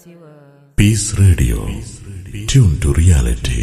piece radio tune to reality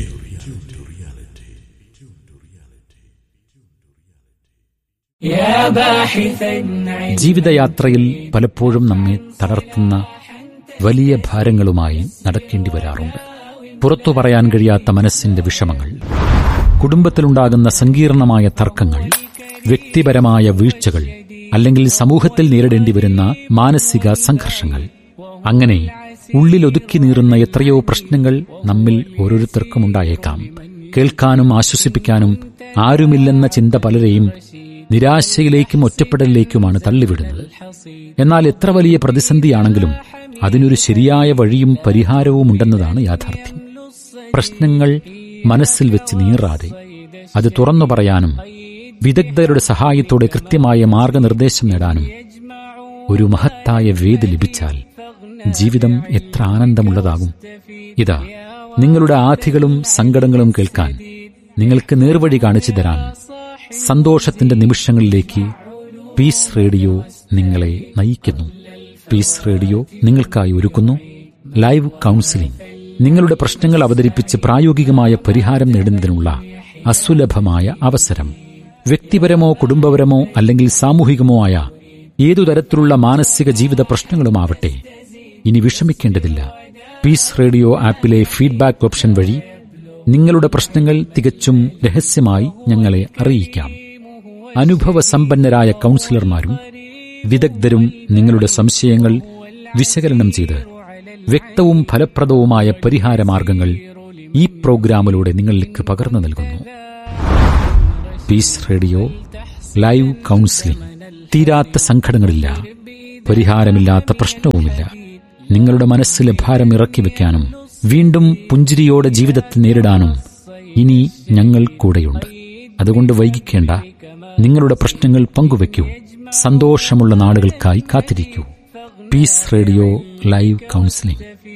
يا باحثا عن ജീവിതയാത്രയിൽ പലപ്പോഴും നമ്മെ തളർത്തുന്ന വലിയ ഭാരങ്ങളുമായി നടക്കേണ്ടി വരാറുണ്ട് പുറത്തു പറയാൻ കഴിയാത്ത മനസ്സിന്റെ വിഷമങ്ങൾ കുടുംബത്തിലുണ്ടാകുന്ന സങ്കീർണമായ തർക്കങ്ങൾ വ്യക്തിപരമായ വീഴ്ചകൾ അല്ലെങ്കിൽ സമൂഹത്തിൽ നേരിടേണ്ടി വരുന്ന മാനസിക സംഘർഷങ്ങൾ അങ്ങനെ ഉള്ളിലൊതുക്കി നീറുന്ന എത്രയോ പ്രശ്നങ്ങൾ നമ്മിൽ ഓരോരുത്തർക്കും ഉണ്ടായേക്കാം കേൾക്കാനും ആശ്വസിപ്പിക്കാനും ആരുമില്ലെന്ന ചിന്ത പലരെയും നിരാശയിലേക്കും ഒറ്റപ്പെടലിലേക്കുമാണ് തള്ളിവിടുന്നത് എന്നാൽ എത്ര വലിയ പ്രതിസന്ധിയാണെങ്കിലും അതിനൊരു ശരിയായ വഴിയും പരിഹാരവും ഉണ്ടെന്നതാണ് യാഥാർത്ഥ്യം പ്രശ്നങ്ങൾ മനസ്സിൽ വെച്ച് നീറാതെ അത് തുറന്നു പറയാനും വിദഗ്ധരുടെ സഹായത്തോടെ കൃത്യമായ മാർഗനിർദ്ദേശം നേടാനും ഒരു മഹത്തായ വേദി ലഭിച്ചാൽ ജീവിതം എത്ര ആനന്ദമുള്ളതാകും ഇതാ നിങ്ങളുടെ ആധികളും സങ്കടങ്ങളും കേൾക്കാൻ നിങ്ങൾക്ക് നേർവഴി കാണിച്ചു തരാൻ സന്തോഷത്തിന്റെ നിമിഷങ്ങളിലേക്ക് പീസ് റേഡിയോ നിങ്ങളെ നയിക്കുന്നു പീസ് റേഡിയോ നിങ്ങൾക്കായി ഒരുക്കുന്നു ലൈവ് കൗൺസിലിംഗ് നിങ്ങളുടെ പ്രശ്നങ്ങൾ അവതരിപ്പിച്ച് പ്രായോഗികമായ പരിഹാരം നേടുന്നതിനുള്ള അസുലഭമായ അവസരം വ്യക്തിപരമോ കുടുംബപരമോ അല്ലെങ്കിൽ സാമൂഹികമോ ആയ ഏതു തരത്തിലുള്ള മാനസിക ജീവിത പ്രശ്നങ്ങളുമാവട്ടെ ഇനി വിഷമിക്കേണ്ടതില്ല പീസ് റേഡിയോ ആപ്പിലെ ഫീഡ്ബാക്ക് ഓപ്ഷൻ വഴി നിങ്ങളുടെ പ്രശ്നങ്ങൾ തികച്ചും രഹസ്യമായി ഞങ്ങളെ അറിയിക്കാം അനുഭവസമ്പന്നരായ കൗൺസിലർമാരും വിദഗ്ധരും നിങ്ങളുടെ സംശയങ്ങൾ വിശകലനം ചെയ്ത് വ്യക്തവും ഫലപ്രദവുമായ പരിഹാര മാർഗങ്ങൾ ഈ പ്രോഗ്രാമിലൂടെ നിങ്ങളിലേക്ക് പകർന്നു നൽകുന്നു പീസ് റേഡിയോ ലൈവ് കൗൺസിലിംഗ് തീരാത്ത സങ്കടങ്ങളില്ല പരിഹാരമില്ലാത്ത പ്രശ്നവുമില്ല നിങ്ങളുടെ മനസ്സിലെ ഭാരം ഇറക്കി വെക്കാനും വീണ്ടും പുഞ്ചിരിയോടെ ജീവിതത്തെ നേരിടാനും ഇനി ഞങ്ങൾ കൂടെയുണ്ട് അതുകൊണ്ട് വൈകിക്കേണ്ട നിങ്ങളുടെ പ്രശ്നങ്ങൾ പങ്കുവെക്കൂ സന്തോഷമുള്ള നാളുകൾക്കായി കാത്തിരിക്കൂ പീസ് റേഡിയോ ലൈവ് കൗൺസിലിംഗ്